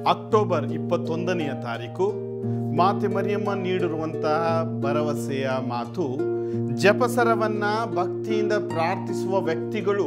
October ಇಪ್ಪತ್ತೊಂದನೆಯ ತಾರೀಕು ಮಾತೆ ಮರಿಯಮ್ಮ ನೀಡಿರುವಂತಹ ಭರವಸೆಯ ಮಾತು ಜಪಸರವನ್ನ ಭಕ್ತಿಯಿಂದ ಪ್ರಾರ್ಥಿಸುವ ವ್ಯಕ್ತಿಗಳು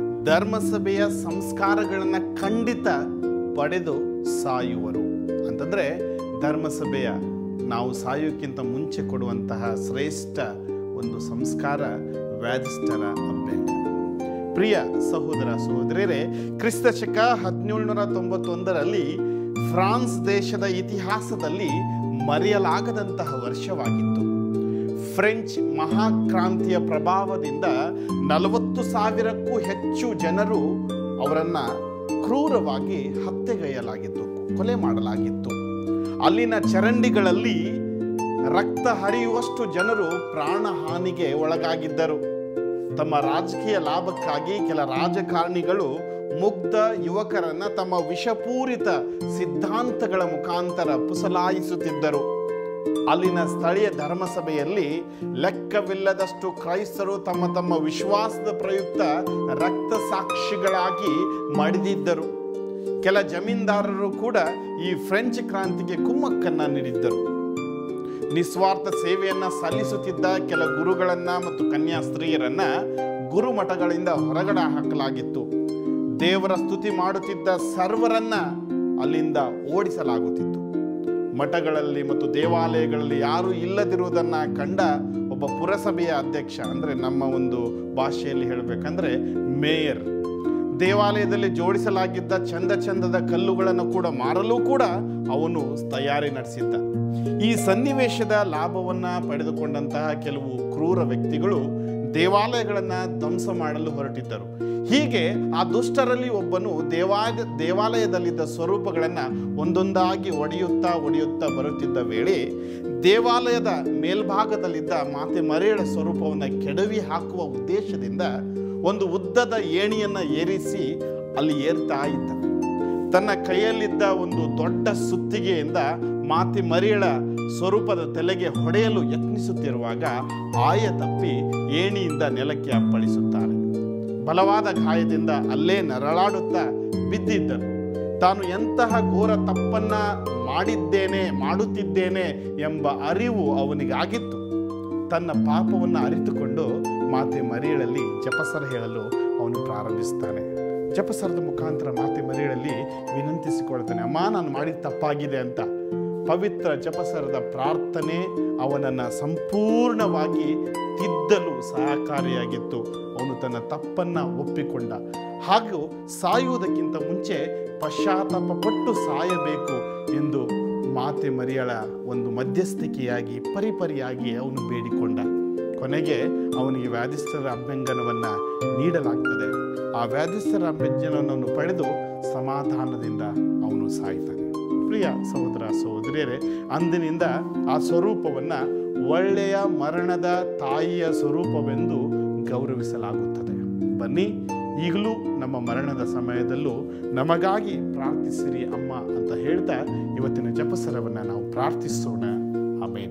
ಧರ್ಮಸಭೆಯ ಸಂಸ್ಕಾರಗಳನ್ನು ಖಂಡಿತ ಪಡೆದು ಸಾಯುವರು ಅಂತಂದ್ರೆ ಧರ್ಮಸಭೆಯ ನಾವು ಸಾಯೋಕ್ಕಿಂತ ಮುಂಚೆ ಕೊಡುವಂತಹ ಶ್ರೇಷ್ಠ ಒಂದು ಸಂಸ್ಕಾರ ವ್ಯಾಧಿಷ್ಠರ ಅಭ್ಯಂಗ ಪ್ರಿಯ ಸಹೋದರ ಸಹೋದರಿಯರೇ ಕ್ರಿಸ್ತ ಶಕ ಹದಿನೇಳುನೂರ ತೊಂಬತ್ತೊಂದರಲ್ಲಿ ಫ್ರಾನ್ಸ್ ದೇಶದ ಇತಿಹಾಸದಲ್ಲಿ ಮರೆಯಲಾಗದಂತಹ ವರ್ಷವಾಗಿತ್ತು ಫ್ರೆಂಚ್ ಮಹಾಕ್ರಾಂತಿಯ ಪ್ರಭಾವದಿಂದ ನಲವತ್ತು ಸಾವಿರಕ್ಕೂ ಹೆಚ್ಚು ಜನರು ಅವರನ್ನ ಕ್ರೂರವಾಗಿ ಹತ್ಯೆಗೈಯಲಾಗಿತ್ತು ಕೊಲೆ ಮಾಡಲಾಗಿತ್ತು ಅಲ್ಲಿನ ಚರಂಡಿಗಳಲ್ಲಿ ರಕ್ತ ಹರಿಯುವಷ್ಟು ಜನರು ಪ್ರಾಣಹಾನಿಗೆ ಒಳಗಾಗಿದ್ದರು ತಮ್ಮ ರಾಜಕೀಯ ಲಾಭಕ್ಕಾಗಿ ಕೆಲ ರಾಜಕಾರಣಿಗಳು ಮುಗ್ಧ ಯುವಕರನ್ನ ತಮ್ಮ ವಿಷಪೂರಿತ ಸಿದ್ಧಾಂತಗಳ ಮುಖಾಂತರ ಪುಸಲಾಯಿಸುತ್ತಿದ್ದರು ಅಲ್ಲಿನ ಸ್ಥಳೀಯ ಧರ್ಮಸಭೆಯಲ್ಲಿ ಲೆಕ್ಕವಿಲ್ಲದಷ್ಟು ಕ್ರೈಸ್ತರು ತಮ್ಮ ತಮ್ಮ ವಿಶ್ವಾಸದ ಪ್ರಯುಕ್ತ ರಕ್ತ ಸಾಕ್ಷಿಗಳಾಗಿ ಮಡಿದಿದ್ದರು ಕೆಲ ಜಮೀನ್ದಾರರು ಕೂಡ ಈ ಫ್ರೆಂಚ್ ಕ್ರಾಂತಿಗೆ ಕುಮ್ಮಕ್ಕನ್ನ ನೀಡಿದ್ದರು ನಿಸ್ವಾರ್ಥ ಸೇವೆಯನ್ನ ಸಲ್ಲಿಸುತ್ತಿದ್ದ ಕೆಲ ಗುರುಗಳನ್ನ ಮತ್ತು ಕನ್ಯಾ ಸ್ತ್ರೀಯರನ್ನ ಗುರುಮಠಗಳಿಂದ ಹೊರಗಡೆ ಹಾಕಲಾಗಿತ್ತು ದೇವರ ಸ್ತುತಿ ಮಾಡುತ್ತಿದ್ದ ಸರ್ವರನ್ನ ಅಲ್ಲಿಂದ ಓಡಿಸಲಾಗುತ್ತಿತ್ತು ಮಠಗಳಲ್ಲಿ ಮತ್ತು ದೇವಾಲಯಗಳಲ್ಲಿ ಯಾರು ಇಲ್ಲದಿರುವುದನ್ನ ಕಂಡ ಒಬ್ಬ ಪುರಸಭೆಯ ಅಧ್ಯಕ್ಷ ಅಂದ್ರೆ ನಮ್ಮ ಒಂದು ಭಾಷೆಯಲ್ಲಿ ಹೇಳಬೇಕಂದ್ರೆ ಮೇಯರ್ ದೇವಾಲಯದಲ್ಲಿ ಜೋಡಿಸಲಾಗಿದ್ದ ಚಂದ ಚಂದದ ಕಲ್ಲುಗಳನ್ನು ಕೂಡ ಮಾರಲು ಕೂಡ ಅವನು ತಯಾರಿ ನಡೆಸಿದ್ದ ಈ ಸನ್ನಿವೇಶದ ಲಾಭವನ್ನ ಪಡೆದುಕೊಂಡಂತಹ ಕೆಲವು ಕ್ರೂರ ವ್ಯಕ್ತಿಗಳು ದೇವಾಲಯಗಳನ್ನ ಧ್ವಂಸ ಮಾಡಲು ಹೊರಟಿದ್ದರು ಹೀಗೆ ಆ ದುಷ್ಟರಲ್ಲಿ ಒಬ್ಬನು ದೇವಾಲಯ ದೇವಾಲಯದಲ್ಲಿದ್ದ ಸ್ವರೂಪಗಳನ್ನು ಒಂದೊಂದಾಗಿ ಒಡೆಯುತ್ತಾ ಒಡೆಯುತ್ತಾ ಬರುತ್ತಿದ್ದ ವೇಳೆ ದೇವಾಲಯದ ಮೇಲ್ಭಾಗದಲ್ಲಿದ್ದ ಮಾತೆ ಮರೆಯಳ ಸ್ವರೂಪವನ್ನು ಕೆಡವಿ ಹಾಕುವ ಉದ್ದೇಶದಿಂದ ಒಂದು ಉದ್ದದ ಏಣಿಯನ್ನ ಏರಿಸಿ ಅಲ್ಲಿ ಏರ್ತಾ ಇದ್ದ ತನ್ನ ಕೈಯಲ್ಲಿದ್ದ ಒಂದು ದೊಡ್ಡ ಸುತ್ತಿಗೆಯಿಂದ ಮಾತೆ ಮರಿಯಳ ಸ್ವರೂಪದ ತಲೆಗೆ ಹೊಡೆಯಲು ಯತ್ನಿಸುತ್ತಿರುವಾಗ ಆಯ ತಪ್ಪಿ ಏಣಿಯಿಂದ ನೆಲಕ್ಕೆ ಅಪ್ಪಳಿಸುತ್ತಾರೆ ಬಲವಾದ ಗಾಯದಿಂದ ಅಲ್ಲೇ ನರಳಾಡುತ್ತಾ ಬಿದ್ದಿದ್ದನು ತಾನು ಎಂತಹ ಘೋರ ತಪ್ಪನ್ನ ಮಾಡಿದ್ದೇನೆ ಮಾಡುತ್ತಿದ್ದೇನೆ ಎಂಬ ಅರಿವು ಅವನಿಗಾಗಿತ್ತು ತನ್ನ ಪಾಪವನ್ನು ಅರಿತುಕೊಂಡು ಮಾತೆ ಮರಿಯಳಲ್ಲಿ ಜಪಸರ ಹೇಳಲು ಅವನು ಪ್ರಾರಂಭಿಸ್ತಾನೆ ಜಪಸರದ ಮುಖಾಂತರ ಮಾತೆ ಮರಿಯಳಲ್ಲಿ ವಿನಂತಿಸಿಕೊಳ್ತಾನೆ ಅಮ್ಮ ನಾನು ಮಾಡಿದ ತಪ್ಪಾಗಿದೆ ಅಂತ ಪವಿತ್ರ ಜಪಸರದ ಪ್ರಾರ್ಥನೆ ಅವನನ್ನು ಸಂಪೂರ್ಣವಾಗಿ ತಿದ್ದಲು ಸಹಕಾರಿಯಾಗಿತ್ತು ಅವನು ತನ್ನ ತಪ್ಪನ್ನ ಒಪ್ಪಿಕೊಂಡ ಹಾಗೂ ಸಾಯುವುದಕ್ಕಿಂತ ಮುಂಚೆ ಪಶ್ಚಾತ್ತಾಪ ಪಟ್ಟು ಸಾಯಬೇಕು ಎಂದು ಮಾತೆ ಮರಿಯಳ ಒಂದು ಮಧ್ಯಸ್ಥಿಕೆಯಾಗಿ ಪರಿಪರಿಯಾಗಿ ಅವನು ಬೇಡಿಕೊಂಡ ಕೊನೆಗೆ ಅವನಿಗೆ ವ್ಯಾಧಿಸ್ಥರ ಅಭ್ಯಂಗನವನ್ನು ನೀಡಲಾಗ್ತದೆ ಆ ವ್ಯಾಧಿಸ್ಥರ ಅಭ್ಯಂಜನವನ್ನು ಪಡೆದು ಸಮಾಧಾನದಿಂದ ಅವನು ಸಾಯ್ತಾನೆ ಪ್ರಿಯ ಸಹೋದರ ಸಹೋದರಿಯರೇ ಅಂದಿನಿಂದ ಆ ಸ್ವರೂಪವನ್ನು ಒಳ್ಳೆಯ ಮರಣದ ತಾಯಿಯ ಸ್ವರೂಪವೆಂದು ಗೌರವಿಸಲಾಗುತ್ತದೆ ಬನ್ನಿ ಈಗಲೂ ನಮ್ಮ ಮರಣದ ಸಮಯದಲ್ಲೂ ನಮಗಾಗಿ ಪ್ರಾರ್ಥಿಸಿರಿ ಅಮ್ಮ ಅಂತ ಹೇಳ್ತಾ ಇವತ್ತಿನ ಜಪಸರವನ್ನು ನಾವು ಪ್ರಾರ್ಥಿಸೋಣ ಆಮೇನ್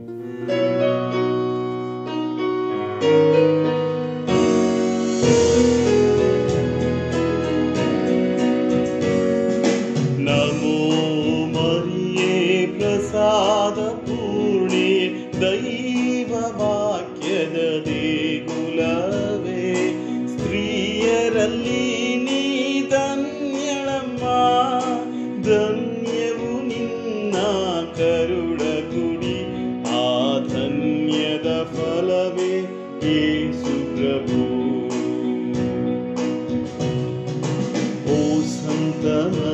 ನಮೋ ಮರಿಯೇ ಪ್ರಸಾದ ಪೂರ್ಣೆ ದೈವ ವಾಕ್ಯದ ದೇಗುಲವೇ ಸ್ತ್ರೀಯರಲ್ಲಿ ನೀ ಧನ್ಯಳಮ್ಮ ಧನ್ಯವು ನಿನ್ನ ಕರುಳ ಗುಡಿ ಆ ಧನ್ಯದ ಫಲವೇ ಯೇಸು ಪ್ರಭು ಓ ಸಂತ